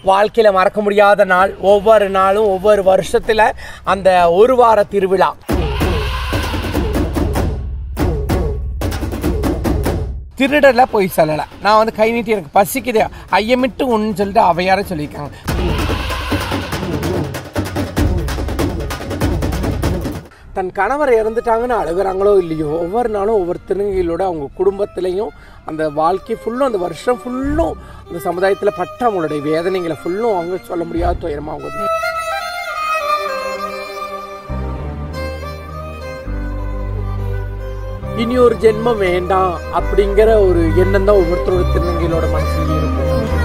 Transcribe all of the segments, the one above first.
வாழ்க்கையில் மறக்க முடியாத நாள் ஒவ்வொரு நாளும் ஒவ்வொரு வருஷத்தில் அந்த ஒரு வார திருவிழா திருடல போய் சொல்லலை நான் வந்து கை நீட்டி எனக்கு பசிக்குது ஐயமிட்டு ஒன்று சொல்லிட்டு அவையார சொல்லியிருக்காங்க தன் கணவர் இறந்துட்டாங்கன்னு அழுகுறாங்களோ இல்லையோ ஒவ்வொரு நாளும் ஒவ்வொரு திருநங்கைகளோட அவங்க குடும்பத்திலையும் அந்த வாழ்க்கை ஃபுல்லும் அந்த வருஷம் ஃபுல்லும் அந்த சமுதாயத்தில் பட்ட அவங்களுடைய வேதனைகளை ஃபுல்லும் அவங்க சொல்ல முடியாத துயரமாக அவங்க இனி ஒரு ஜென்மம் வேண்டாம் அப்படிங்கிற ஒரு எண்ணம் தான் ஒவ்வொருத்தரோட திருநங்கைகளோட மனசுலயும் இருக்கும்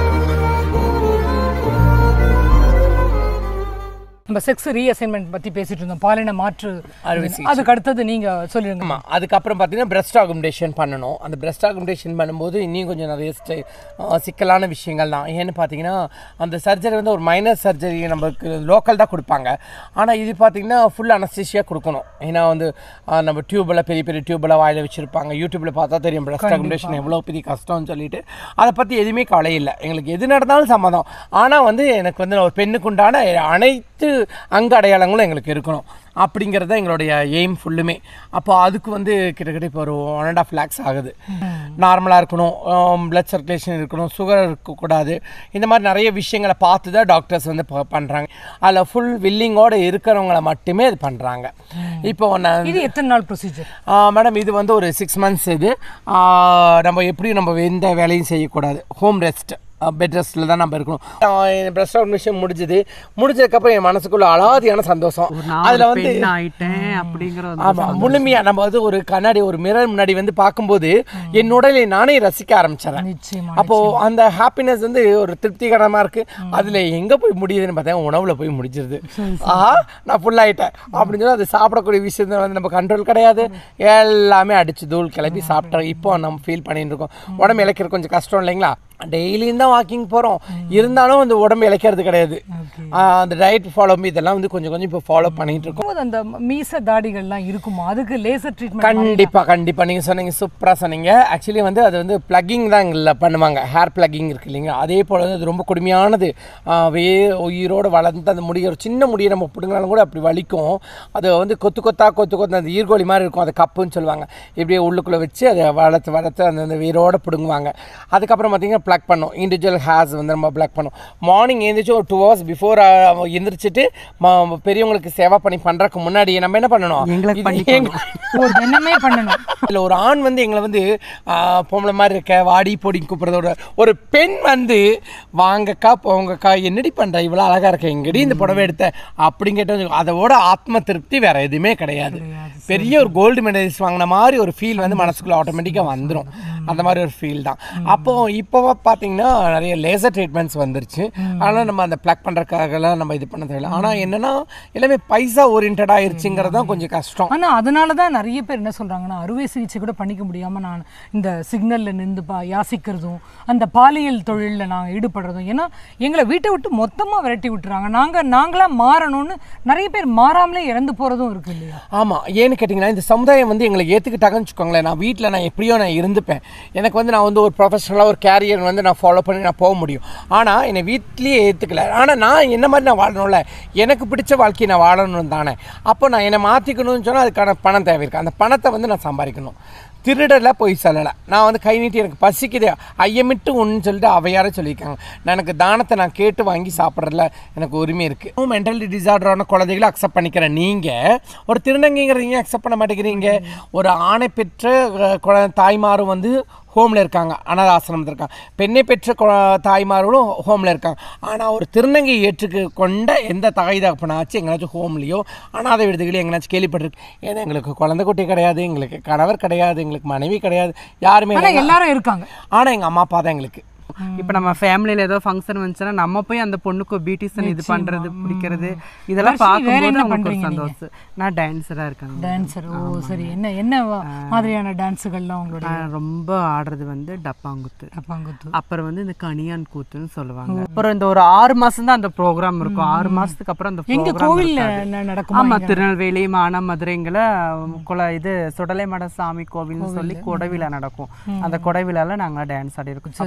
நம்ம செக்ஸ் ரீஅசைன்மெண்ட் பத்தி பேசிட்டு இருந்தோம் பாலின மாற்று அறுவை சிகிச்சை. அதுக்கு அடுத்தது நீங்க சொல்லிருங்க ஆமாம் அதுக்கப்புறம் பார்த்தீங்கன்னா பிரஸ்ட் ஆகுமெண்டேஷன் பண்ணணும் அந்த பிரஸ்ட் ஆகுமெண்டேஷன் பண்ணும்போது இன்னும் கொஞ்சம் நிறைய ஸ்டை ஆ, சிக்கலான விஷயங்கள் தான் ஏன்னு பார்த்தீங்கன்னா அந்த சர்ஜரி வந்து ஒரு மைனர் சர்ஜரி நமக்கு லோக்கல் தான் கொடுப்பாங்க ஆனால் இது பார்த்தீங்கன்னா ஃபுல் அனஸ்தீஷியாக கொடுக்கணும் ஏன்னா வந்து ஆ, நம்ம டியூப்பில் பெரிய பெரிய டியூப்பில் வாயில் வச்சுருப்பாங்க யூடியூப்பில் பார்த்தா தெரியும் பிரஸ்ட் ஆகுமெண்டேஷன் எவ்வளோ பெரிய கஷ்டம்னு சொல்லிட்டு அதை பற்றி எதுவுமே கவலை இல்லை எங்களுக்கு எது நடந்தாலும் சம்மதம் ஆனால் வந்து எனக்கு வந்து ஒரு பெண்ணுக்கு உண்டான அனைத்து அங்க அடையாளங்களும் எங்களுக்கு இருக்கணும் அப்படிங்கிறது தான் எங்களுடைய எய்ம் ஃபுல்லுமே அப்போ அதுக்கு வந்து கிட்டத்தட்ட இப்போ ஒரு ஒன் அண்ட் ஆஃப் லேக்ஸ் ஆகுது நார்மலாக இருக்கணும் பிளட் சர்க்குலேஷன் இருக்கணும் சுகர் இருக்கக்கூடாது இந்த மாதிரி நிறைய விஷயங்களை பார்த்து தான் டாக்டர்ஸ் வந்து பண்ணுறாங்க அதில் ஃபுல் வில்லிங்கோடு இருக்கிறவங்கள மட்டுமே இது பண்ணுறாங்க இப்போ நான் இது எத்தனை நாள் ப்ரொசீஜர் மேடம் இது வந்து ஒரு சிக்ஸ் மந்த்ஸ் இது ஆ, நம்ம எப்படியும் நம்ம எந்த வேலையும் செய்யக்கூடாது ஹோம் ரெஸ்ட் பெட் ரெஸ்ட்டில் தான் நம்ம இருக்கணும் பிரஸ்ட் அட்மிஷன் முடிஞ்சது முடிஞ்சதுக்கப்புறம் என் மனசுக்குள்ள அலாதியான சந்தோஷம் அதில் வந்து பெண் ஆயிட்டேன் அப்படிங்கிற ஒரு ஆமா முழுமையா நம்ம வந்து ஒரு கண்ணாடி ஒரு மிரர் முன்னாடி வந்து பார்க்கும்போது என் உடலை நானே ரசிக்க ஆரம்பிச்சிடறேன் நிச்சயமா அப்போ அந்த ஹாப்பினஸ் வந்து ஒரு திருப்திகரமா இருக்கு அதுல எங்க போய் முடியுதுன்னு பார்த்தா உணவுல போய் முடிஞ்சிருது ஆஹா நான் ஃபுல் ஆயிட்டேன் அப்படின்னு சொல்லி அது சாப்பிடக்கூடிய விஷயத்துல வந்து நம்ம கண்ட்ரோல் கிடையாது எல்லாமே அடிச்சு தூள் கிளப்பி சாப்பிட்டோம் இப்போ நம்ம ஃபீல் பண்ணிட்டு இருக்கோம் உடம்பு இழைக்கிறது கொஞ்சம் கஷ்டம் இல்லைங்களா டெய்லியும் தான் வாக்கிங் போகிறோம் இருந்தாலும் அந்த உடம்பு இழைக்கிறது கிடையாது ஆஹ் அந்த டயட் ஃபாலோ இதெல்லாம் வந்து கொஞ்சம் கொஞ்சம் இப்போ ஃபாலோ பண்ணிட்டு இருக்கோம் போது அந்த மீச தாடிகள்லாம் இருக்குமா அதுக்கு லேசர் ட்ரீட்மெண்ட் கண்டிப்பா கண்டிப்பா நீங்க சொன்னீங்க சூப்பரா சொன்னீங்க ஆக்சுவலி வந்து அது வந்து பிளக்கிங் தான் எங்களில் பண்ணுவாங்க ஹேர் பிளக்கிங் இருக்கு இல்லைங்களா அதே போல அது ரொம்ப கொடுமையானது ஆஹ் வே உயிரோடு வளர்ந்து அந்த முடிய ஒரு சின்ன முடியை நம்ம பிடுங்கினாலும் கூட அப்படி வலிக்கும் அது வந்து கொத்து கொத்தா கொத்து கொத்து அந்த ஈர்கோழி மாதிரி இருக்கும் அது கப்புன்னு சொல்லுவாங்க இப்படியே உள்ளுக்குள்ளே வச்சு அதை வளர்த்து வளர்த்து அந்த அந்த வேரோட பிடுங்குவாங்க அதுக்கப்புறம் பார்த்தீங்கன்னா ப்ளக் பண்ணோம் இண்டிவிஜுவல் ஹேர்ஸ் வந்து நம்ம ப்ளக் பண்ணோம் மார்னிங் எழுந்திரிச்சு ஒரு டூ ஹவர்ஸ் பிஃபோர் எந்திரிச்சிட்டு ம- பெரியவங்களுக்கு சேவை பண்ணி பண்ணுறதுக்கு முன்னாடி நம்ம என்ன பண்ணணும் எங்களுக்கு இது பண்ணி எங்க- ஒரு தினமே பண்ணணும் இல்ல ஒரு ஆண் வந்து எங்களை வந்து ஆ, பொம்பளை மாதிரி இருக்க வாடி போடி கூப்பிடுறதோட ஒரு பெண் வந்து வாங்கக்கா போங்கக்கா என்னடி பண்ற இவ்வளவு அழகா இருக்க எங்கடி இந்த புடவை எடுத்த அப்படின்னு கேட்டு அதோட ஆத்ம திருப்தி வேற எதுவுமே கிடையாது பெரிய ஒரு கோல்டு மெடல்ஸ் வாங்கின மாதிரி ஒரு ஃபீல் வந்து மனசுக்குள்ள ஆட்டோமேட்டிக்காக வந்துடும் அந்த மாதிரி ஒரு ஃபீல் தான் அப்போ இப்போ பார்த்தீங்கன்னா நிறைய லேசர் ட்ரீட்மெண்ட்ஸ் வந்துருச்சு ஆனால் நம்ம அந்த ப்ளக் பண்ணுறதுக்காகலாம் நம்ம இது பண்ண தேவையில்ல ஆனால் என்னன்னா எல்லாமே பைசா ஓரியன்டாக ஆயிருச்சுங்கிறது தான் கொஞ்சம் கஷ்டம் ஆனா அதனால தான் நிறைய பேர் என்ன சொல்றாங்கன்னா அறுவை சிகிச்சை கூட பண்ணிக்க முடியாம நான் இந்த சிக்னல்ல நின்று பா யாசிக்கிறதும் அந்த பாலியல் தொழில்ல நாங்க ஈடுபடுறதும் ஏன்னா எங்களை வீட்டை விட்டு மொத்தமா விரட்டி விட்டுறாங்க நாங்க நாங்களா மாறணும்னு நிறைய பேர் மாறாமலே இறந்து போறதும் இருக்கு இல்லையா ஆமாம் ஏன்னு கேட்டிங்கன்னா இந்த சமுதாயம் வந்து எங்களை ஏற்றுக்கிட்டாங்கன்னு வச்சுக்கோங்களேன் நான் வீட்டில் நான் எப்படியோ நான் இருந்துப்பேன் எனக்கு வந்து நான் வந்து ஒரு ப்ரொஃபஷனலாக ஒரு கேரியர் வந்து நான் ஃபாலோ பண்ணி நான் போக முடியும் ஆனால் என்னை வீட்லேயே ஏற்றுக்கல ஆனால் நான் என்ன மாதிரி நான் வாழணும்ல எனக்கு பிடிச்ச வாழ்க்கையை நான் வாழணும் தானே அப்போ நான் என்னை மாற்றிக்கணும்னு சொன்னால் அதுக்கான பணம் தேவை இருக்கு அந்த பணத்தை வந்து நான் சம்பாதிக்கணும் திருடல போய் சொல்லலை நான் வந்து கை நீட்டி எனக்கு பசிக்குது ஐயமிட்டு ஒன்று சொல்லிட்டு அவையார சொல்லியிருக்காங்க நான் எனக்கு தானத்தை நான் கேட்டு வாங்கி சாப்பிட்றதுல எனக்கு உரிமை இருக்குது மென்டலி டிசார்டரான குழந்தைகளை அக்செப்ட் பண்ணிக்கிற நீங்கள் ஒரு திருநங்கைங்கிறீங்க அக்செப்ட் பண்ண மாட்டேங்கிறீங்க ஒரு ஆணை பெற்ற அஹ், குழ- தாய்மாரும் வந்து ஹோமில் இருக்காங்க அனாத ஆசிரமத்தில் இருக்காங்க பெண்ணை பெற்ற கு- தாய்மார்களும் ஹோமில் இருக்காங்க ஆனால் ஒரு திருநங்கை ஏற்றுக்கு கொண்ட எந்த தாய் தகப்பனாச்சும் எங்கேனாச்சும் ஹோம்லேயோ அனாதை விடுதிகளோ எங்கேனாச்சும் கேள்விப்பட்டிருக்கு ஏன்னா எங்களுக்கு குழந்தை குட்டி கிடையாது எங்களுக்கு கணவர் கிடையாது எங்களுக்கு மனைவி கிடையாது யாருமே ஆனா எல்லாரும் இருக்காங்க ஆனால் எங்கள் அம்மா அப்பா தான் எங்களுக்கு இப்ப நம்ம ஃபேமிலியில ஏதோ ஃபங்க்ஷன் வந்துச்சுன்னா நம்ம போய் அந்த பொண்ணுக்கு பியூட்டிஷன் இது பண்றது பிடிக்கிறது இதெல்லாம் வர்ஷினி, வேற பார்க்கும்போது என்ன அவங்களுக்கு ஒரு பண்றீங்க சந்தோஷம் நான் டான்ஸரா இருக்கேன் டான்சர் ஓ சரி என்ன என்ன வ- மாதிரியான டான்ஸுகள்லாம் உங்களுடைய நான் ரொம்ப ஆடுறது வந்து டப்பாங்குத்து டப்பாங்குத்து அப்புறம் வந்து இந்த கனியான் கூத்துன்னு சொல்லுவாங்க அப்புறம் இந்த ஒரு ஆறு மாசம் தான் அந்த ப்ரோக்ராம் இருக்கும் ஆறு மாசத்துக்கு அப்புறம் அந்த எங்க program கோவில்ல இருக்காது. ந- நடக்குமா ஆமா திருநெல்வேலி மானா மதுரைங்கள குல இது சுடலைமட சாமி கோவில்னு சொல்லி கொடைவிழா நடக்கும் அந்த கொடைவிழால நாங்க டான்ஸ் ஆடி இருக்கோம் அப்ப என்ன பண்ண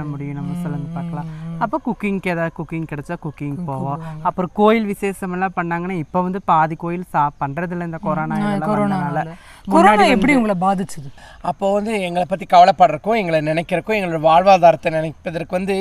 பண்ண முடியும் நம்ம சொல்லுங்க பார்க்கலாம் அப்போ குக்கிங்க்கு ஏதாவது குக்கிங் கிடைச்சா குக்கிங் போவோம் அப்புறம் கோயில் விசேஷம் எல்லாம் பண்ணாங்கன்னா இப்போ வந்து பாதி கோயில் சா பண்றதில்ல இந்த கொரோனா இதெல்லாம் வந்தனால கொரோனா எப்படி உங்களை பாதிச்சது அப்போ வந்து எங்களை பற்றி கவலைப்படுறக்கும் எங்களை நினைக்கிறக்கும் எங்களோட வாழ்வாதாரத்தை நினைப்பதற்கு வந்து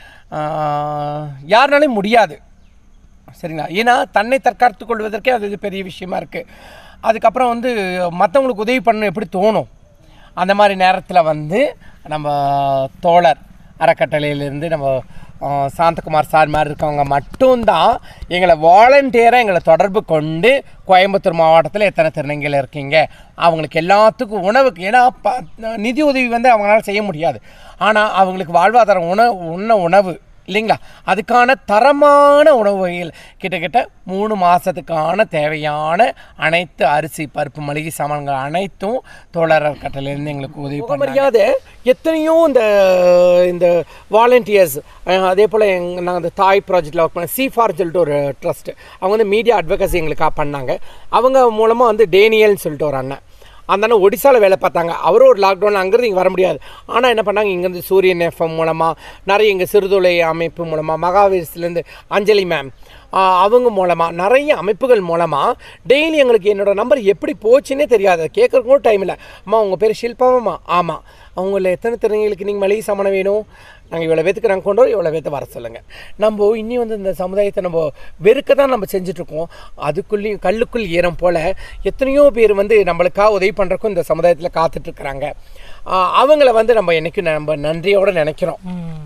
ஆஹ், யாருனாலையும் முடியாது சரிங்களா ஏன்னா தன்னை தற்காத்துக் கொள்வதற்கே அது இது பெரிய விஷயமா இருக்குது அதுக்கப்புறம் வந்து மற்றவங்களுக்கு உதவி பண்ணணும் எப்படி தோணும் அந்த மாதிரி நேரத்தில் வந்து நம்ம தோழர் அறக்கட்டளையிலேருந்து நம்ம ஆஹ், சாந்தகுமார் சார் மாதிரி இருக்கவங்க மட்டும்தான் எங்களை வாலண்டியராக எங்களை தொடர்பு கொண்டு கோயம்புத்தூர் மாவட்டத்தில் எத்தனை திருநங்கைகள் இருக்கீங்க அவங்களுக்கு எல்லாத்துக்கும் உணவுக்கு ஏன்னா ப நிதி உதவி வந்து அவங்களால செய்ய முடியாது ஆனால் அவங்களுக்கு வாழ்வாதாரம் உணவு உண்ண உணவு இல்லைங்களா அதுக்கான தரமான உணவு வகைகள் கிட்டத்தட்ட மூணு மாதத்துக்கான தேவையான அனைத்து அரிசி பருப்பு மளிகை சாமான்கள் அனைத்தும் தோழர் கட்டளையிலேருந்து எங்களுக்கு உதவி பண்ணாங்க எத்தனையோ இந்த இந்த வாலண்டியர்ஸ் அதே போல் எங் நாங்கள் அந்த தாய் ப்ராஜெக்டில் ஒர்க் பண்ண சிஃபார் சொல்லிட்டு ஒரு ட்ரஸ்ட் அவங்க வந்து மீடியா அட்வொகசி எங்களுக்காக பண்ணாங்க அவங்க மூலமாக வந்து டேனியல்னு சொல்லிட்டு ஒரு அண்ணன் அந்த அண்ணன் ஒடிசாவில் வேலை பார்த்தாங்க அவரும் ஒரு லாக்டவுனில் அங்கேருந்து இங்கே வர முடியாது ஆனால் என்ன பண்ணாங்க இங்கேருந்து சூரியன் எஃப்எம் மூலமாக நிறைய இங்கே சிறுதொலை அமைப்பு மூலமாக மகாவீர்ஸ்லேருந்து அஞ்சலி மேம் அவங்க மூலமாக நிறைய அமைப்புகள் மூலமாக டெய்லி எங்களுக்கு என்னோட நம்பர் எப்படி போச்சுன்னே தெரியாது கேட்குறதுக்கு கூட டைம் இல்லை அம்மா உங்கள் பேர் ஷில்பாவாம்மா ஆமாம் அவங்கள எத்தனை திறமைகளுக்கு நீங்கள் மளிகை சாமான் வேணும் நாங்கள் இவ்வளோ பேத்துக்கு நாங்கள் கொண்டு வரோம் இவ்வளோ பேர்த்த வர சொல்லுங்கள் நம்ம இன்னி வந்து இந்த சமுதாயத்தை நம்ம வெறுக்க தான் நம்ம செஞ்சுட்ருக்கோம் அதுக்குள்ளேயும் கல்லுக்குள் ஈரம் போல் எத்தனையோ பேர் வந்து நம்மளுக்காக உதவி பண்ணுறக்கும் இந்த சமுதாயத்தில் காத்துட்ருக்குறாங்க அவங்கள வந்து நம்ம என்னைக்கும் நம்ம நன்றியோடு நினைக்கிறோம்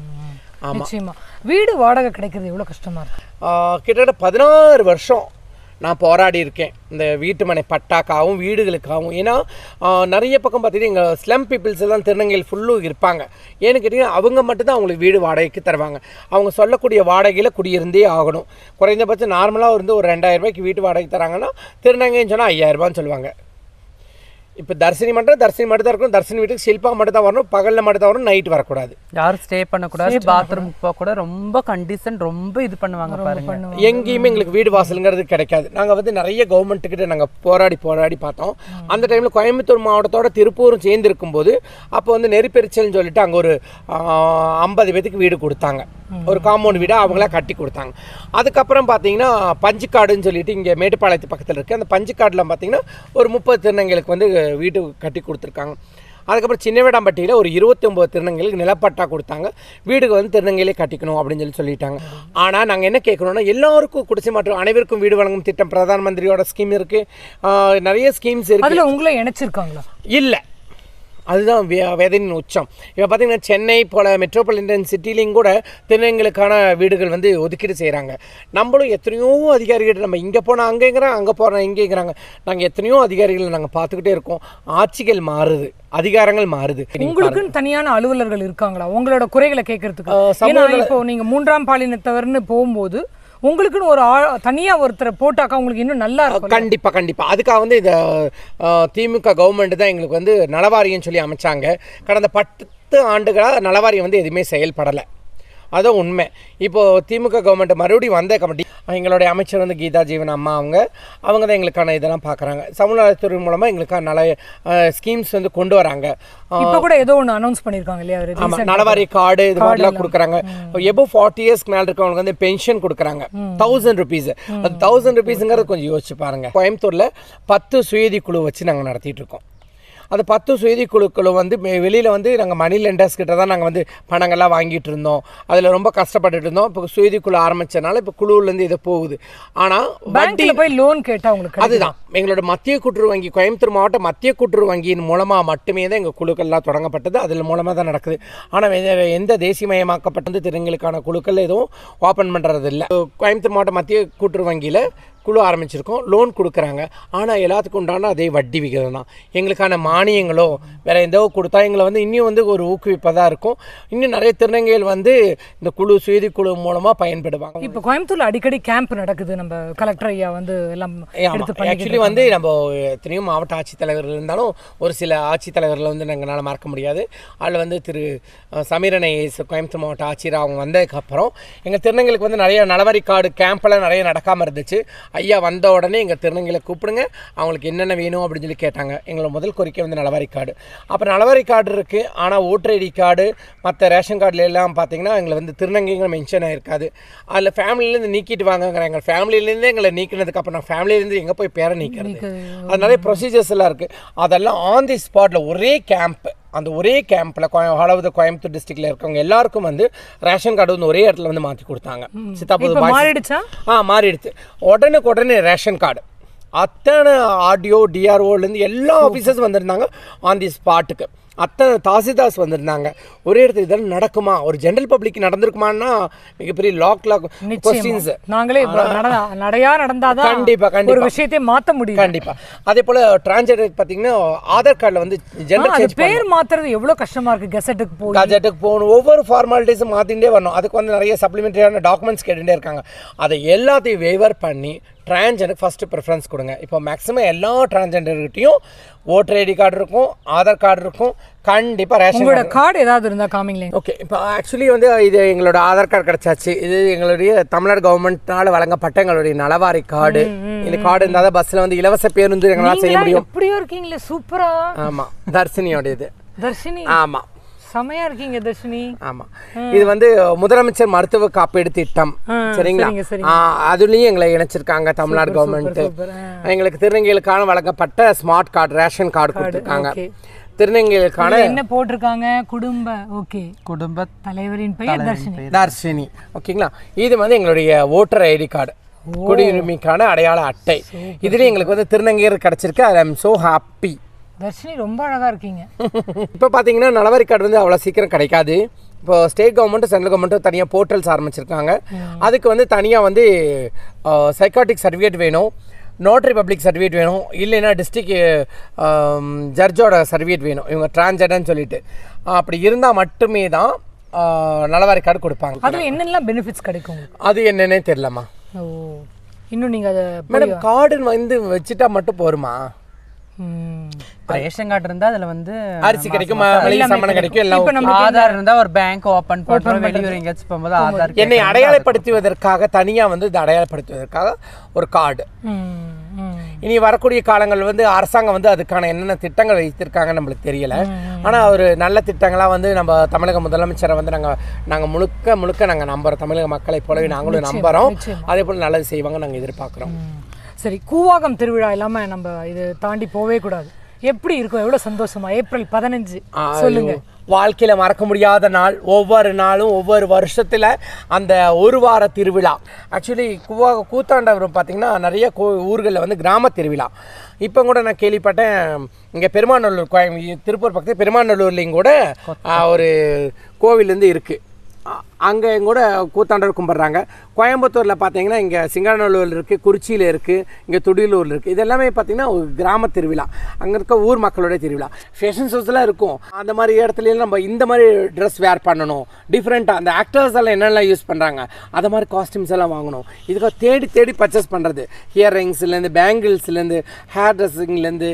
நிச்சயமா வீடு வாடகை கிடைக்கிறது எவ்வளவு கஷ்டமா இருக்கு ஆஹ் கிட்டத்தட்ட பதினாறு வருஷம் நான் போராடி இருக்கேன் இந்த வீட்டு மனை பட்டாக்காகவும் வீடுகளுக்காகவும் ஏன்னா ஆஹ் நிறைய பக்கம் பார்த்தீங்கன்னா எங்கள் ஸ்லம் பீப்புள்ஸ் எல்லாம் திருநங்கையில் ஃபுல்லும் இருப்பாங்க ஏன்னு கேட்டிங்கன்னா அவங்க மட்டும்தான் அவங்களுக்கு வீடு வாடகைக்கு தருவாங்க அவங்க சொல்லக்கூடிய வாடகையில் குடியிருந்தே ஆகணும் குறைந்தபட்சம் நார்மலாக இருந்து ஒரு ரெண்டாயிரம் ரூபாய்க்கு வீட்டு வாடகை தராங்கன்னா திருநங்கைன்னு சொன்னால் ஐயாயிரம் ரூபான்னு சொல்லுவாங்க இப்போ தர்சினி மட்டும் தர்சினி மட்டும் தான் இருக்கணும் தர்சினி வீட்டுக்கு ஷில்பா மட்டும் தான் வரணும் பகலில் மட்டும் தான் வரணும் நைட் வரக்கூடாது யாரும் ஸ்டே பண்ணக்கூடாது பாத்ரூம் போக கூட ரொம்ப கண்டிஷன் ரொம்ப இது பண்ணுவாங்க பாருங்க எங்கேயுமே எங்களுக்கு வீடு வாசலுங்கிறது கிடைக்காது நாங்கள் வந்து நிறைய கவர்மெண்ட்டுக்கிட்ட நாங்கள் போராடி போராடி பார்த்தோம் அந்த டைமில் கோயம்புத்தூர் மாவட்டத்தோட திருப்பூரும் சேர்ந்து இருக்கும்போது அப்போ வந்து நெறிப்பெரிச்சல்னு சொல்லிட்டு அங்கே ஒரு ஐம்பது பேத்துக்கு வீடு கொடுத்தாங்க ஒரு காம்பவுண்ட் வீடு அவங்களா கட்டி கொடுத்தாங்க அதுக்கப்புறம் பார்த்தீங்கன்னா பஞ்சுக்காடுன்னு சொல்லிட்டு இங்கே மேட்டுப்பாளையத்து பக்கத்தில் இருக்குது அந்த பஞ்சுக்காடில் பார்த்தீங்கன்னா ஒரு முப்பது திருநங்கைகளுக்கு வந்து வீடு கட்டி கொடுத்துருக்காங்க அதுக்கப்புறம் சின்னவேடாம்பட்டியில் ஒரு இருபத்தி ஒம்பது திருநங்கைகளுக்கு நிலப்பட்டா கொடுத்தாங்க வீடுக்கு வந்து திருநங்கையிலே கட்டிக்கணும் அப்படின்னு சொல்லி சொல்லிட்டாங்க ஆனால் நாங்கள் என்ன கேட்குறோம்னா எல்லாருக்கும் குடிசை மாற்றம் அனைவருக்கும் வீடு வழங்கும் திட்டம் பிரதான் மந்திரியோட ஸ்கீம் இருக்குது நிறைய ஸ்கீம்ஸ் இருக்குது அதுல உங்களை இணைச்சிருக்காங்களா இல்லை அதுதான் வே- வேதனையின் உச்சம் இப்போ பார்த்தீங்கன்னா சென்னை போல மெட்ரோபாலிட்டன் சிட்டிலையும் கூட திருநங்கைகளுக்கான வீடுகள் வந்து ஒதுக்கீடு செய்கிறாங்க நம்மளும் எத்தனையோ அதிகாரிகள் நம்ம இங்கே போனால் அங்கேங்கிறோம் அங்கே போகிறோம் இங்கேங்கிறாங்க நாங்கள் எத்தனையோ அதிகாரிகளை நாங்கள் பார்த்துக்கிட்டே இருக்கோம் ஆட்சிகள் மாறுது அதிகாரங்கள் மாறுது உங்களுக்குன்னு தனியான அலுவலர்கள் இருக்காங்களா உங்களோட குறைகளை கேட்கறதுக்கு ஆஹ் ஏன்னா இப்போ நீங்க மூன்றாம் பாலினத்தவர்னு போகும்போது உங்களுக்குன்னு ஒரு ஆள் தனியா ஒருத்தரை போட்டாக்கா உங்களுக்கு இன்னும் நல்லா இருக்கும் கண்டிப்பாக கண்டிப்பாக அதுக்காக வந்து இந்த அஹ், திமுக கவர்மெண்ட் தான் எங்களுக்கு வந்து நலவாரியம் சொல்லி அமைச்சாங்க கடந்த பத்து ஆண்டுகளாக நலவாரியம் வந்து எதுவுமே செயல்படலை அதுதான் உண்மை இப்போது திமுக கவர்மெண்ட் மறுபடியும் வந்த கமிட்டி எங்களுடைய அமைச்சர் வந்து கீதா ஜீவன் அம்மா அவங்க அவங்க தான் எங்களுக்கான இதெல்லாம் பார்க்குறாங்க சமுதாயத்துறை மூலமாக எங்களுக்கான நல ஸ்கீம்ஸ் வந்து கொண்டு வராங்க இப்ப கூட ஏதோ ஒண்ணு அனௌன்ஸ் பண்ணிருக்காங்க இல்லையா அவரு ஆமா நலவாரி கார்டு இது மாதிரிலாம் கொடுக்குறாங்க எபோ ஃபார்ட்டி இயர்ஸ்க்கு மேல இருக்கவங்களுக்கு வந்து பென்ஷன் கொடுக்குறாங்க தௌசண்ட் ருபீஸ் அது தௌசண்ட் ருபீஸுங்கிறது கொஞ்சம் யோசிச்சு பாருங்க கோயம்புத்தூர்ல பத்து சுயதி குழு வச்சு நாங்க நடத்திட்டு இருக்கோம் அது பத்து சுயதி குழுக்களும் வந்து மெ- வெளியில வந்து நாங்க மணி லெண்டர்ஸ் கிட்ட தான் நாங்க வந்து பணங்கள்லாம் வாங்கிட்டு இருந்தோம் அதுல ரொம்ப கஷ்டப்பட்டுட்டு இருந்தோம் இப்போ சுயதி குழு ஆரம்பிச்சனால இப்போ குழுவுல இருந்து இது போகுது ஆனா வட்டி பேங்க்ல போய் லோன் கேட்டா உங்களுக்கு அதுதான் எங்களோட மத்திய கூட்டுறவு வங்கி கோயம்புத்தூர் மாவட்ட மத்திய கூட்டுறவு வங்கியின் மூலமாக மட்டுமே தான் எங்கள் குழுக்கள்லாம் தொடங்கப்பட்டது அதில் மூலமாக தான் நடக்குது ஆனால் வேற எந்த தேசியமயமாக்கப்பட்டது திருங்களுக்கான குழுக்கள் எதுவும் ஓப்பன் பண்ணுறது இல்லை கோயம்புத்தூர் மாவட்ட மத்திய கூட்டுறவு வங்கியில் குழு ஆரம்பிச்சிருக்கோம் லோன் கொடுக்குறாங்க ஆனால் எல்லாத்துக்கும் உண்டான அதே வட்டி விகிதம் தான் எங்களுக்கான மானியங்களோ வேற எந்தோ கொடுத்தா எங்களை வந்து இன்னும் வந்து ஒரு ஊக்குவிப்பதாக இருக்கும் இன்னும் நிறைய திருநங்கைகள் வந்து இந்த குழு சுயதி குழு மூலமாக பயன்படுவாங்க இப்ப கோயம்புத்தூர்ல அடிக்கடி கேம்ப் நடக்குது நம்ம கலெக்டர் ஐயா வந்து எல்லாம் எடுத்து பண்ணி ஆக்சுவலி வந்து நம்ம எத்தனையோ மாவட்ட ஆட்சித்தலைவர்கள் இருந்தாலும் ஒரு சில ஆட்சித்தலைவர்களை வந்து எங்களால் மறக்க முடியாது அதில் வந்து திரு அஹ், சமீரன் ஐஏஎஸ் கோயம்புத்தூர் மாவட்ட ஆட்சியர் அவங்க வந்ததுக்கப்புறம் எங்கள் திருநங்கைகளுக்கு வந்து நிறைய நலவரி கார்டு கேம்பெல்லாம் நிறைய நடக்காமல் இருந்துச்சு ஐயா வந்த உடனே எங்கள் திருநங்கையில் கூப்பிடுங்க அவங்களுக்கு என்னென்ன வேணும் அப்படின்னு சொல்லி கேட்டாங்க எங்களோட முதல் கோரிக்கை வந்து நலவாரி கார்டு அப்புறம் நலவாரி கார்டு இருக்குது ஆனால் ஓட்டர் ஐடி கார்டு மற்ற ரேஷன் கார்டில் எல்லாம் பார்த்தீங்கன்னா எங்களை வந்து திருநங்கைங்க மென்ஷன் ஆயிருக்காது அதில் ஃபேமிலியிலேருந்து நீக்கிட்டு வாங்கங்கிறாங்க எங்கள் ஃபேமிலியிலேருந்து எங்களை நீக்கினதுக்கு அப்புறம் நான் ஃபேமிலியிலேருந்து எங்கே போய் பேரை நீக்கிறது அது நிறைய ப்ரொசீஜர்ஸ் எல்லாம் இருக்குது அதெல்லாம் ஆன் தி ஸ்பாட்டில் ஒரே கேம்ப் அந்த ஒரே கேம்பில் ஆலாவது கோயம்புத்தூர் டிஸ்ட்ரிக்ட்ல இருக்கவங்க எல்லாருக்கும் வந்து ரேஷன் கார்டு வந்து ஒரே இடத்துல வந்து மாற்றி கொடுத்தாங்க சித்தாபுது இப்ப பாய்ஸ் மாறிடுச்சா ஆ மாறிடுச்சு உடனுக்கு உடனே ரேஷன் கார்டு அத்தனை ஆர்டிஓ டிஆர்ஓலேருந்து எல்லா ஆஃபீஸர்ஸ் வந்திருந்தாங்க ஆன் தி ஸ்பாட்டுக்கு அத்தனை தாசிதாஸ் வந்திருந்தாங்க ஒரே இடத்துல இதெல்லாம் நடக்குமா ஒரு ஜென்ரல் பப்ளிக் நடந்திருக்குமான்னா மிகப்பெரிய லாக் லாக் கொஸ்டின்ஸ் நாங்களே இப்ப நட- நடையா நடந்தாதான் கண்டிப்பா, ஒரு கண்டிப்பா. விஷயத்தை மாத்த முடியும் கண்டிப்பா அதே போல டிரான்ஸ்ஜெண்டர் பார்த்தீங்கன்னா ஆதார் கார்டில் வந்து ஆ, ஜெண்டர் அது சேஞ்ச் பேர் மாத்துறது எவ்வளவு கஷ்டமா இருக்கு கெசட்டுக்கு போய் கஜெட்டுக்கு போகணும் ஒவ்வொரு ஃபார்மாலிட்டிஸும் மாற்றிகிட்டே வரணும் அதுக்கு வந்து நிறைய சப்ளிமெண்ட்ரியான டாக்குமெண்ட்ஸ் கேட்டுகிட்டே இருக்காங்க அதை எல்லாத்தையும் வேவர் பண்ணி டிரான்ஜெண்டருக்கு ஃபஸ்ட்டு ப்ரிஃபரன்ஸ் கொடுங்க இப்போ மேக்ஸிமம் எல்லா டிரான்ஜெண்டர்கிட்டையும் ஓட்டர் ஐடி கார்டு இருக்கும் ஆதார் கார்டு இருக்கும் கண்டிப்பாக ரேஷன் உங்களோட கார்டு ஏதாவது இருந்தா காமிங்களேன் ஓகே இப்போ ஆக்சுவலி வந்து இது எங்களோட ஆதார் கார்டு கிடைச்சாச்சு இது எங்களுடைய தமிழ்நாடு கவர்மெண்ட்னால வழங்கப்பட்ட எங்களுடைய நலவாரி கார்டு இந்த கார்டு இருந்தால் தான் பஸ்ஸில் வந்து இலவச பேருந்து எங்களால் செய்ய நீங்களா முடியும் எப்படியோ இருக்கீங்களா சூப்பரா ஆமாம் தர்ஷினியோட இது தர்ஷினி ஆமாம் செமையா இருக்கீங்க தர்ஷினி ஆமா இது வந்து முதலமைச்சர் மருத்துவ காப்பீடு திட்டம் சரிங்களா சரிங்க, சரிங்க. ஆ, அதுலயும் எங்களை இணைச்சிருக்காங்க தமிழ்நாடு கவர்மெண்ட் சூப்பர், எங்களுக்கு திருநங்கைகளுக்கான வழங்கப்பட்ட ஸ்மார்ட் கார்டு ரேஷன் கார்டு கொடுத்துருக்காங்க okay. திருநங்கைகளுக்கான இதுல என்ன போட்டிருக்காங்க குடும்ப ஓகே குடும்ப தலைவரின் பெயர் தர்ஷினி தர்ஷினி ஓகேங்களா இது வந்து எங்களுடைய ஓட்டர் ஐடி கார்டு குடியுரிமைக்கான அடையாள அட்டை இதுல எங்களுக்கு வந்து திருநங்கையர் கிடைச்சிருக்கு I am so happy Dharshini ரொம்ப அழகா இருக்கீங்க இப்போ பார்த்தீங்கன்னா நலவரி கார்டு வந்து அவ்வளோ சீக்கிரம் கிடைக்காது இப்போ ஸ்டேட் கவர்மெண்ட்டும் சென்ட்ரல் கவர்மெண்ட்டும் தனியாக போர்ட்டல்ஸ் ஆரம்பிச்சிருக்காங்க அதுக்கு வந்து தனியாக வந்து சைக்காட்டிக் சர்டிஃபிகேட் வேணும் நோட்டரி பப்ளிக் சர்டிஃபிகேட் வேணும் இல்லைன்னா டிஸ்ட்ரிக் ஜட்ஜோட சர்டிஃபிகேட் வேணும் இவங்க டிரான்ஜெண்டர்னு சொல்லிட்டு அப்படி இருந்தால் மட்டுமே தான் ஆஹ், நலவாரி கார்டு கொடுப்பாங்க அதுல என்னெல்லாம் பெனிஃபிட்ஸ் கிடைக்கும் உங்களுக்கு? அது என்னன்னே தெரியலம்மா ஓ இன்னும் நீங்க அதை மேடம் கார்டு வந்து வச்சுட்டா மட்டும் போருமா ம். ரேஷன் கார்டு இருந்தா அதுல வந்து அரிசி கிடைக்கும் மளிகை சாமான் கிடைக்கும் எல்லாம் இப்ப நம்ம ஆதார் இருந்தா ஒரு பேங்க் ஓபன் பண்றோம் வெளியூர் எங்கேயாச்சும் போகும்போது ஆதார் என்னை அடையாளப்படுத்துவதற்காக தனியாக வந்து இதை அடையாளப்படுத்துவதற்காக ஒரு கார்டு ம், ம். இனி வரக்கூடிய காலங்கள் வந்து அரசாங்கம் வந்து அதுக்கான என்னென்ன திட்டங்கள் வைத்திருக்காங்கன்னு நம்மளுக்கு தெரியல ஆனால் ஒரு நல்ல திட்டங்களாக வந்து நம்ம தமிழக முதலமைச்சரை வந்து நாங்கள் நாங்கள் முழுக்க முழுக்க நாங்கள் நம்புறோம் தமிழக மக்களை போலவே நாங்களும் நம்புறோம் அதே போல் நல்லது செய்வாங்க நாங்கள் எதிர்பார்க்குறோம் ம். சரி கூவாகம் திருவிழா இல்லாம நம்ம இது தாண்டி போவே கூடாது எப்படி இருக்கும் எவ்வளவு சந்தோஷமா ஏப்ரல் பதினஞ்சு சொல்லுங்க வாழ்க்கையில மறக்க முடியாத நாள் ஒவ்வொரு நாளும் ஒவ்வொரு வருஷத்துல அந்த ஒரு வார திருவிழா ஆக்சுவலி கூவா கூத்தாண்டவர் பார்த்தீங்கன்னா நிறைய கோ ஊர்களில் வந்து கிராம திருவிழா இப்போ கூட நான் கேள்விப்பட்டேன் இங்கே பெருமாநல்லூர் கோயம் திருப்பூர் பக்கத்தில் பெருமாநல்லூர்லேயும் கூட ஆ, ஒரு கோவில் வந்து இருக்குது அங்கே கூட கூத்தாண்டவர் கும்பிட்றாங்க கோயம்புத்தூரில் பார்த்தீங்கன்னா இங்கே சிங்காநல்லூரில் இருக்குது குறிச்சியில் இருக்குது இங்கே துடியலூரில் இருக்குது இது எல்லாமே பார்த்தீங்கன்னா ஒரு கிராம திருவிழா அங்கே இருக்க ஊர் மக்களோட திருவிழா ஃபேஷன் ஷோஸ்லாம் இருக்கும் அந்த மாதிரி இடத்துலயும் நம்ம இந்த மாதிரி ட்ரெஸ் வேர் பண்ணணும் டிஃப்ரெண்ட்டாக அந்த ஆக்டர்ஸ் எல்லாம் என்னெல்லாம் யூஸ் பண்ணுறாங்க அது மாதிரி காஸ்டியூம்ஸ் எல்லாம் வாங்கணும் இதுக்காக தேடி தேடி பர்ச்சேஸ் பண்ணுறது ஹியர் ரிங்ஸ்லேருந்து பேங்கிள்ஸ்லேருந்து ஹேர் ட்ரெஸ்ஸிங்லேருந்து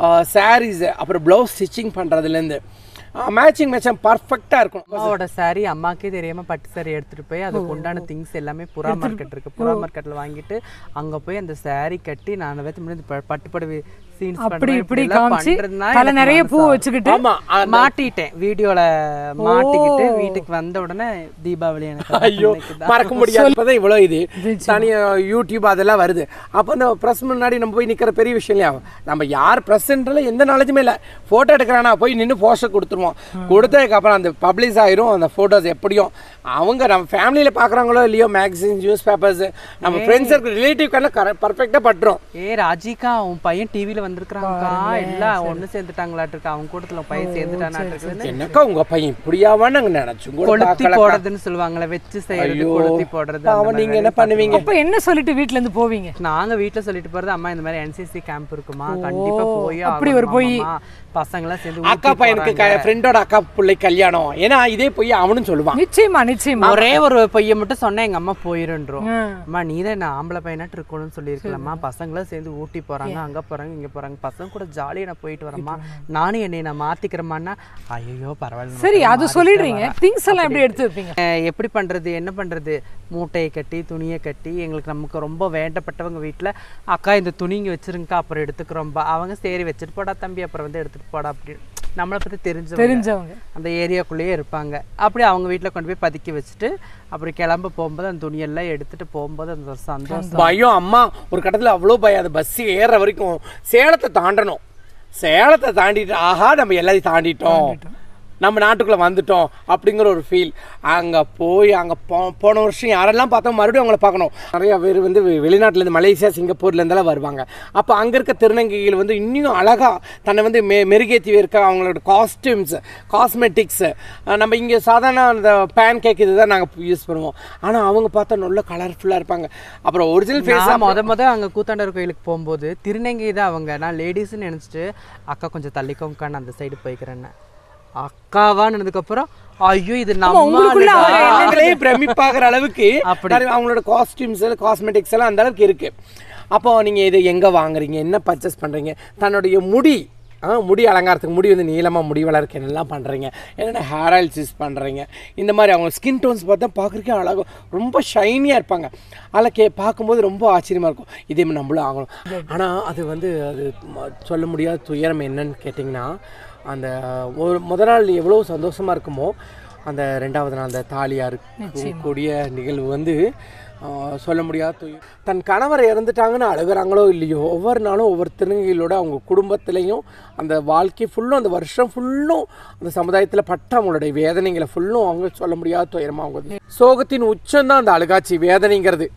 சாரீஸ் அப்புறம் ப்ளவுஸ் ஸ்டிச்சிங் பண்ணுறதுலேருந்து மேட்சிங் மேட்சம் பர்ஃபெக்டாக இருக்கும் அம்மாவோட சாரி அம்மாக்கே தெரியாம பட்டு சாரி எடுத்துட்டு போய் அதுக்கு உண்டான திங்ஸ் எல்லாமே புறா மார்க்கெட் இருக்கு புறா மார்க்கெட்ல வாங்கிட்டு அங்க போய் அந்த சாரி கட்டி நான் வைத்து முடிஞ்சு பட்டு புடவை சீன்ஸ் அப்படி இப்படி காமிச்சு தலை நிறைய பூ வச்சுக்கிட்டு ஆமாம் மாட்டிட்டேன் வீடியோல மாட்டிக்கிட்டு வீட்டுக்கு வந்த உடனே தீபாவளி எனக்கு ஐயோ மறக்க முடியாது இப்பதான் இவ்வளோ இது தனியா யூடியூப் அதெல்லாம் வருது அப்போ அந்த ப்ரெஸ் முன்னாடி நம்ம போய் நிக்கிற பெரிய விஷயம் இல்லையா நம்ம யார் ப்ரெஸ்ன்றல எந்த நாலேஜுமே இல்லை ஃபோட்டோ எடுக்கிறானா போய் நின்று போஸ்டர் கொடுத்துருவோம் கொடுத்ததுக்கு அப்புறம் அந்த பப்ளிஷ் ஆயிரும் அந்த ஃபோட்டோஸ் எப்படியும் அவங்க நம்ம ஃபேமிலியில் பார்க்குறாங்களோ இல்லையோ மேக்சின் நியூஸ் பேப்பர்ஸ் நம்ம ஃப்ரெண்ட்ஸ் இருக்க ரிலேட்டிவ்க்கெல்லாம் பர்ஃபெக்டாக பட்டுரும் ஏ ராஜிகா உன் பையன் டிவில வந்திருக்காங்கக்கா எல்லாம் ஒண்ணு சேர்ந்துட்டாங்களாட்டு இருக்கு அவங்க கூட்டத்துல உன் பையன் சேர்ந்துட்டானாட்டு இருக்குதுன்னு என்னக்கா உங்க பையன் இப்படியாவா நாங்க நினைச்சும் கூட கொளுத்தி பார்க்கலக்கா. போடுறதுன்னு சொல்லுவாங்களே வச்சு செய்யறது ஐயோ கொளுத்தி போடுறது அந்த அவன் மாதிரி நீங்க என்ன பண்ணுவீங்க அப்ப என்ன சொல்லிட்டு வீட்ல இருந்து போவீங்க நாங்க வீட்ல சொல்லிட்டு போறது அம்மா இந்த மாதிரி என்சிசி கேம்ப் இருக்குமா கண்டிப்பா போய் அப்படி ஒரு போய் பசங்க எல்லாம் சேர்ந்து அக்கா ஊட்டி பையனுக்கு போறாங்க. ஃப்ரெண்டோட அக்கா பிள்ளை கல்யாணம் ஏன்னா இதே போய் அவனும் சொல்லுவான் நிச்சயமா நிச்சயமா ஒரே ஒரு பைய மட்டும் சொன்னா எங்க அம்மா போயிருன்றோம் ம். அம்மா நீ தான் நான் ஆம்பளை பையனாட்டு இருக்கணும்னு சொல்லியிருக்கலாமா பசங்களாம் சேர்ந்து ஊட்டி போறாங்க அங்க போறாங்க இங்க போறாங்க பசங்க கூட ஜாலியாக நான் போயிட்டு வரேம்மா நானும் என்னை நான் மாத்திக்கிறேம்மான்னா ஐயோ பரவாயில்ல சரி நம்ம அது மாறிக்கலாம் சொல்லிடுறீங்க வரேன். திங்ஸ் எல்லாம் எப்படி எடுத்து வைப்பீங்க அஹ் எப்படி பண்றது என்ன பண்றது மூட்டையை கட்டி துணியை கட்டி எங்களுக்கு நமக்கு ரொம்ப வேண்டப்பட்டவங்க வீட்ல அக்கா இந்த துணி இங்க வச்சிருங்கக்கா அப்புறம் எடுத்துக்கிறோம்பா அவங்க சரி வச்சுட்டு போடா தம்பி அப்புறம் வந்து எடுத்துட்டு போடா அப்படி நம்மளை பத்தி தெரிஞ்சவங்க தெரிஞ்சவங்க அந்த ஏரியாக்குள்ளேயே இருப்பாங்க அப்படி அவங்க வீட்ல கொண்டு போய் பதுக்கி வச்சுட்டு அப்புறம் கிளம்ப போகும்போது அந்த துணியெல்லாம் எடுத்துட்டு போகும்போது அந்த ஒரு சந்தோஷம் பயம் அம்மா ஒரு கட்டத்தில் அவ்வளோ பயம் அந்த பஸ் ஏறுற வரைக்கும் சேலத்தை தாண்டணும் சேலத்தை தாண்டிட்டு ஆஹா நம்ம எல்லாத்தையும் தாண்டிட்டோம் நம்ம நாட்டுக்குள்ளே வந்துட்டோம் அப்படிங்கிற ஒரு ஃபீல் அங்கே போய் அங்கே போ போன வருஷம் யாரெல்லாம் பார்த்தோம் மறுபடியும் அவங்கள பார்க்கணும் நிறைய பேர் வந்து வெ- வெளிநாட்டுலேருந்து மலேசியா சிங்கப்பூர்லேருந்தெல்லாம் வருவாங்க அப்போ அங்கே இருக்க திருநங்கைகள் வந்து இன்னும் அழகாக தன்னை வந்து மெ மெருகேற்றி இருக்க அவங்களோட காஸ்டியூம்ஸ் காஸ்மெட்டிக்ஸ் நம்ம இங்கே சாதாரண அந்த பேன் கேக் இதுதான் நாங்கள் யூஸ் பண்ணுவோம் ஆனால் அவங்க பார்த்தா நல்ல கலர்ஃபுல்லாக இருப்பாங்க அப்புறம் ஒரிஜினல் ஃபேஸ் நான் முத முத அங்க கூத்தாண்டவர் கோயிலுக்கு போகும்போது திருநங்கை தான் அவங்க நான் லேடிஸ்ன்னு நினைச்சிட்டு அக்கா கொஞ்சம் தள்ளிக்கோங்கக்கா நான் அந்த சைடு போய்க்கிறேன்னு அக்காவான்னு அப்புறம் ஐயோ இது நம்ம உங்களுக்குள்ள ஆளுடா. அவங்க அவங்களே பிரமிப்பாகிற அளவுக்கு அப்படி. நிறைய அவங்களோட காஸ்டியூம்ஸ் காஸ்மெட்டிக்ஸ் எல்லாம் அந்த அளவுக்கு இருக்கு அப்போ நீங்க இது எங்க வாங்குறீங்க என்ன பர்ச்சேஸ் பண்றீங்க தன்னுடைய முடி ஆ, முடி அலங்காரத்துக்கு முடி வந்து நீளமாக முடி வளர்க்க என்னெல்லாம் பண்ணுறீங்க என்னென்ன ஹேர் ஆயில்ஸ் யூஸ் பண்ணுறீங்க இந்த மாதிரி அவங்க ஸ்கின் டோன்ஸ் பார்த்தா பார்க்குறக்கே அழகாக ரொம்ப ஷைனியாக இருப்பாங்க அதில் கே பார்க்கும்போது ரொம்ப ஆச்சரியமாக இருக்கும் இதே மாதிரி நம்மளும் ஆகணும் ஆனால் அது வந்து அது ம- சொல்ல முடியாத துயரம் என்னன்னு கேட்டிங்கன்னா அந்த ஒரு முத நாள் எவ்வளோ சந்தோஷமாக இருக்குமோ அந்த ரெண்டாவது நாள் அந்த தாலியார் கூடிய நிகழ்வு வந்து ஆ, சொல்ல முடியாத துயரம். தன் கணவர் இறந்துட்டாங்கன்னு அழுகுறாங்களோ இல்லையோ ஒவ்வொரு நாளும் ஒவ்வொரு திருநங்கைகளோட அவங்க குடும்பத்திலையும் அந்த வாழ்க்கை ஃபுல்லும் அந்த வருஷம் ஃபுல்லும் அந்த சமுதாயத்தில் பட்ட அவங்களுடைய வேதனைகளை ஃபுல்லும் அவங்க சொல்ல முடியாத துயரமாக அவங்க சோகத்தின் உச்சம்தான் அந்த அழுகாட்சி வேதனைங்கிறது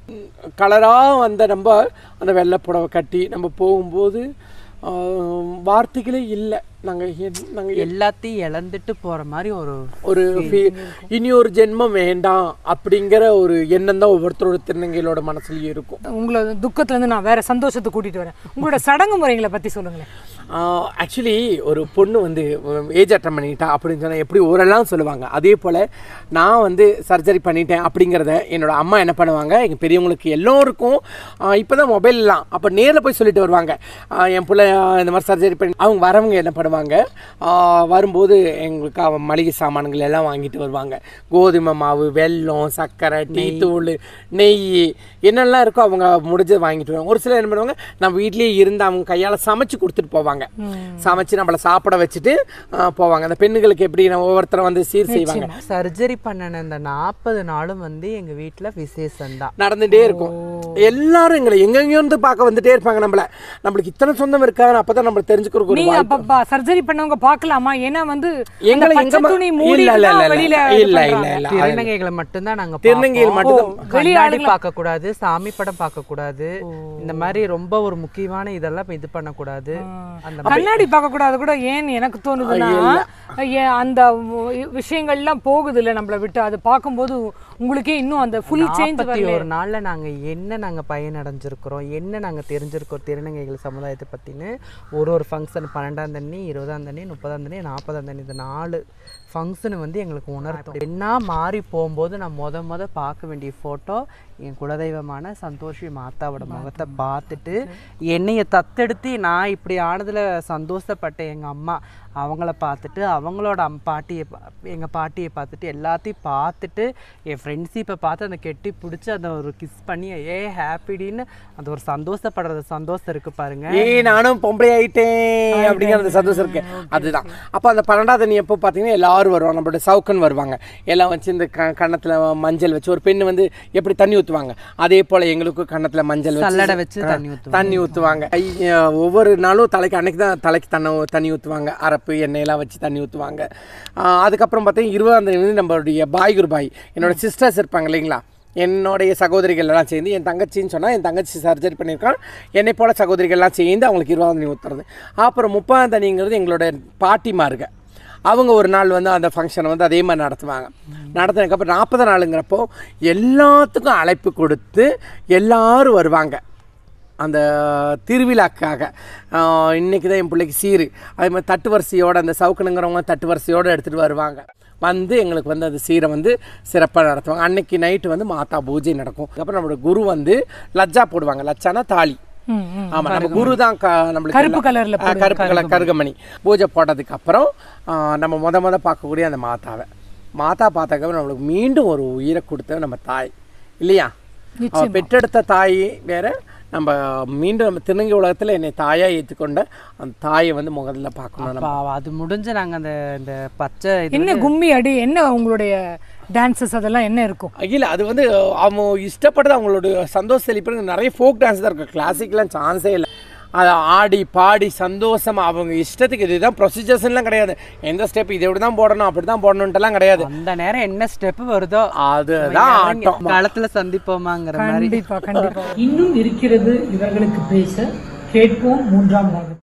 கலராக வந்த நம்ம அந்த வெள்ளை புடவை கட்டி நம்ம போகும்போது ஆ, வார்த்தைகளே இல்லை நாங்கள் நாங்கள் எல்லாத்தையும் இழந்துட்டு போற மாதிரி ஒரு ஒரு feel- இனி ஒரு ஜென்மம் வேண்டாம் அப்படிங்கிற ஒரு எண்ணம் தான் ஒவ்வொருத்தரோட திருநங்கைகளோட மனசுலயும் இருக்கும் உங்களை துக்கத்துல இருந்து நான் வேற சந்தோஷத்தை கூட்டிட்டு வரேன் உங்களோட சடங்கு முறைகளை பத்தி சொல்லுங்களேன் ஆக்சுவலி ஒரு பொண்ணு வந்து ஏஜ் அட்டன் பண்ணிட்டா அப்படின்னு சொன்னால் எப்படி ஊரெல்லாம் சொல்லுவாங்க அதே போல் நான் வந்து சர்ஜரி பண்ணிட்டேன் அப்படிங்கிறத என்னோட அம்மா என்ன பண்ணுவாங்க எங்கள் பெரியவங்களுக்கு எல்லோருக்கும் இப்போ தான் மொபைல்லாம் அப்போ நேரில் போய் சொல்லிட்டு வருவாங்க ஆஹ் என் பிள்ளை ஆஹ் இந்த மாதிரி சர்ஜரி பண்ணி அவங்க வரவங்க என்ன பண்ணுவாங்க ஆஹ் வரும்போது எங்களுக்கு அவ மளிகை சாமான்கள் எல்லாம் வாங்கிட்டு வருவாங்க கோதுமை மாவு வெல்லம் சர்க்கரை டீ தூள் நெய் என்னெல்லாம் இருக்கோ அவங்க முடிஞ்சது வாங்கிட்டு வருவாங்க ஒரு சிலர் என்ன பண்ணுவாங்க நம்ம வீட்லயே இருந்து அவங்க கையால் சமைச்சு கொடுத்துட்டு போவாங்க சமைச்சு நம்மளை சாப்பிட வச்சுட்டு ஆஹ் போவாங்க அந்த பெண்ணுகளுக்கு எப்படி நம்ம ஒவ்வொருத்தரும் வந்து சீர் செய்வாங்க சர்ஜரி பண்ணின இந்த நாற்பது நாளும் வந்து எங்க வீட்டுல விசேஷம் தான் நடந்துட்டே இருக்கும் எல்லாரும் எங்களை எங்கெங்கயோ இருந்து பார்க்க வந்துட்டே இருப்பாங்க நம்மள நம்மளுக்கு இத்தனை சொந்தம் இருக்கான்னு அப்பதான் நம்ம தெரிஞ்சுக்கிறதுக்கு ஒரு நீங்க வாய்ப்பு அப்ப சர்ஜரி பண்ணவங்க பார்க்கலாமா ஏன்னா வந்து அந்த எங்களை பச்சை எங்க ம- துணி இல்ல மூடி இல்ல இல்ல வெளியில இல்ல இது இல்ல பண்றாங்க. இல்ல இல்ல திருநங்கைகளை மட்டும்தான் நாங்க திருநங்கைகள் பார்ப்போம். மட்டும்தான். வெளி கண்ணாடி ஆளுங்கள- பார்க்க கூடாது சாமி படம் பார்க்க கூடாது இந்த மாதிரி ரொம்ப ஒரு முக்கியமான இதெல்லாம் இப்ப இது பண்ண கூடாது அந்த கண்ணாடி பார்க்க கூடாது கூட ஏன் எனக்கு தோணுதுன்னா ஏன் அந்த வு- விஷயங்கள்லாம் போகுது இல்ல நம்மள விட்டு அது பார்க்கும்போது உங்களுக்கே இன்னும் அந்த ஃபுல் சேஞ்ச் நாற்பத்தி வரல ஒரு நாள்ல நாங்க என்ன நாங்க பயனடைஞ்சிருக்கிறோம் என்ன நாங்க தெரிஞ்சிருக்கோம் திருநங்கைகள் சமுதாயத்தை பத்தின்னு ஒரு ஒரு ஃபங்க்ஷன் பன்னெண்டாம் தண்ணி இருபதாம் தண்ணி முப்பதாம் தண்ணி நாற்பதாம் தண்ணி இந்த நாலு ஃபங்க்ஷன் வந்து எங்களுக்கு உணர்த்தும் என்ன மாறி போகும்போது நான் முத முத பார்க்க வேண்டிய ஃபோட்டோ என் குலதெய்வமான சந்தோஷி மாதாவோட முகத்தை பார்த்துட்டு என்னைய தத்தெடுத்து நான் இப்படி ஆனதுல சந்தோஷப்பட்ட எங்க அம்மா அவங்கள பார்த்துட்டு அவங்களோட அம் பாட்டியை பா- எங்க பாட்டியை பார்த்துட்டு எல்லாத்தையும் பார்த்துட்டு என் ஃப்ரெண்ட்ஸிப்பை பார்த்து அந்த கெட்டி பிடிச்சி அந்த ஒரு கிஸ் பண்ணி ஏ ஹாப்பிடின்னு அந்த ஒரு சந்தோஷப்படுறது சந்தோஷம் இருக்கு பாருங்க ஏய் நானும் பொம்பளை ஆயிட்டேன் அப்படிங்கிற அந்த சந்தோஷம் இருக்கு அதுதான் அப்போ அந்த பன்னெண்டாவது தண்ணி எப்போ பார்த்தீங்கன்னா எல்லாரும் வருவாங்க நம்மளோட சவுக்கன் வருவாங்க எல்லாம் வச்சு இந்த க கன்னத்தில் மஞ்சள் வச்சு ஒரு பெண்ணு வந்து எப்படி தண்ணி ஊற்றுவாங்க அதே போல் எங்களுக்கும் கன்னத்தில் மஞ்சள் சல்லடை வச்சு வச்சு தண்ணி ஊற்றுவோம் தண்ணி ஊற்றுவாங்க ஒவ்வொரு நாளும் தலைக்கு அன்னைக்கு தான் தலைக்கு தண்ணி தண்ணி ஊற்றுவாங்க அரப்பு எண்ணெயெல்லாம் வச்சு தண்ணி ஊற்றுவாங்க அதுக்கப்புறம் பார்த்தீங்கன்னா இருபதாம் தேதி வந்து நம்மளுடைய பாய் குரு பாய் என்னோட சிஸ்டர்ஸ் இருப்பாங்க இல்லைங்களா என்னுடைய சகோதரிகள் எல்லாம் சேர்ந்து என் தங்கச்சின்னு சொன்னால் என் தங்கச்சி சர்ஜரி பண்ணியிருக்கான் என்னை போல சகோதரிகள்லாம் சேர்ந்து அவங்களுக்கு இருபதாம் தண்ணி ஊற்றுறது அப்புறம் முப்பதாம் தண்ணிங்கிறது எங்களோட பாட்டிமாருங்க அவங்க ஒரு நாள் வந்து அந்த ஃபங்க்ஷனை வந்து அதே மாதிரி நடத்துவாங்க நடத்தினதுக்கப்புறம் நாற்பது நாளுங்கிறப்போ எல்லாத்துக்கும் அழைப்பு கொடுத்து எல்லாரும் வருவாங்க அந்த திருவிழாக்காக ஆஹ் இன்னைக்கு தான் என் பிள்ளைக்கு சீரு அதே மாதிரி தட்டு வரிசையோட அந்த சவுக்கணுங்கிறவங்க தட்டு வரிசையோடு எடுத்துகிட்டு வருவாங்க வந்து எங்களுக்கு வந்து அந்த சீரை வந்து சிறப்பாக நடத்துவாங்க அன்னைக்கு நைட்டு வந்து மாதா பூஜை நடக்கும் அப்புறம் நம்மளோட குரு வந்து லஜ்ஜா போடுவாங்க லஜ்ஜானா தாலி ம், ம். ஆமா நம்ம குரு தான் க- நம்மளுக்கு கருப்பு எல்லாம்- கலர்ல ஆ, கருப்பு கலர் கருகமணி பூஜை போட்டதுக்கு அப்புறம் ஆ, நம்ம முத முத பார்க்கக்கூடிய அந்த மாதாவை மாதா பார்த்ததுக்கப்புறம் நம்மளுக்கு மீண்டும் ஒரு உயிரை கொடுத்த நம்ம தாய் இல்லையா அவ பெற்றெடுத்த தாய் வேற நம்ம மீண்டும் நம்ம திருநங்கை உலகத்துல என்னை தாயா ஏற்றுக்கொண்ட அந்த தாயை வந்து முதல்ல பார்க்கணும் நம்ம அப்ப அது முடிஞ்சு நாங்க அந்த இந்த பச்சை இது என்ன கும்மி அடி என்ன உங்களுடைய டான்சஸ் அதெல்லாம் என்ன இருக்கும் இல்லை அது வந்து அவங்க இஷ்டப்பட்டது அவங்களோட சந்தோஷ செழிப்பு நிறைய ஃபோக் டான்ஸ் தான் இருக்கும் கிளாசிக்லாம் சான்ஸே இல்லை அதை ஆடி பாடி சந்தோஷமா அவங்க இஷ்டத்துக்கு இதுதான் ப்ரொசீஜர்ஸ்லாம் கிடையாது எந்த ஸ்டெப் இதை இப்படி தான் போடணும் அப்படி தான் போடணுன்ட்டுலாம் கிடையாது அந்த நேரம் என்ன ஸ்டெப் வருதோ அதுதான் ஆட்டம் களத்துல சந்திப்போமாங்கிற மாதிரி கண்டிப்பா கண்டிப்பா இன்னும் இருக்கிறது இவர்களுக்கு பேச கேட்போம் மூன்றாம் பாகம்